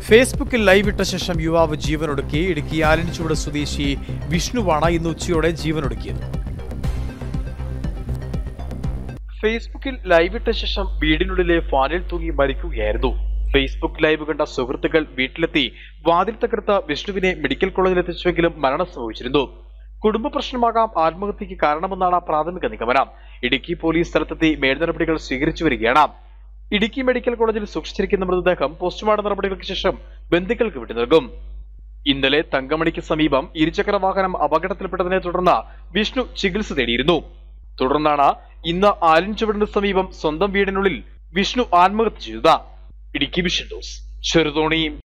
ഫേസ്ബുക്കിൽ ലൈവ് ഇട്ട ശേഷം യുവാവ് ജീവനൊടുക്കി ഇടുക്കി ആലനിച്ചുവട് സ്വദേശി വിഷ്ണുവാണ് ഇന്ന് ഉച്ചയോടെ ജീവനൊടുക്കിയത് ഫേസ്ബുക്കിൽ ലൈവ് ഇട്ട ശേഷം വീടിനുള്ളിലെ ഫാനിൽ തൂങ്ങി മരിക്കുകയായിരുന്നു ഫേസ്ബുക്ക് ലൈവ് കണ്ട സുഹൃത്തുക്കൾ വീട്ടിലെത്തി വാതിൽ തകർത്ത വിഷ്ണുവിനെ മെഡിക്കൽ കോളേജിൽ എത്തിച്ചുവെങ്കിലും മരണം സംഭവിച്ചിരുന്നു കുടുംബ പ്രശ്നമാകാം ആത്മഹത്യക്ക് കാരണമെന്നാണ് പ്രാഥമിക നിഗമനം ഇടുക്കി പോലീസ് സ്ഥലത്തെത്തി മേൽനടപടികൾ സ്വീകരിച്ചു വരികയാണ് ഇടുക്കി മെഡിക്കൽ കോളേജിൽ സൂക്ഷിച്ചിരിക്കുന്ന മൃതദേഹം പോസ്റ്റ്മോർട്ടം നടപടികൾക്ക് ശേഷം ബന്ധുക്കൾക്ക് വിട്ടു നൽകും ഇന്നലെ തങ്കമണിക്ക് സമീപം ഇരുചക്ര വാഹനം അപകടത്തിൽപ്പെട്ടതിനെ തുടർന്ന് വിഷ്ണു ചികിത്സ തേടിയിരുന്നു തുടർന്നാണ് ഇന്ന് ആലിൻചുവടിന് സമീപം സ്വന്തം വീടിനുള്ളിൽ വിഷ്ണു ആത്മഹത്യ ചെയ്തത് ഇടുക്കി വിഷൻ ന്യൂസ് ചെറുതോണി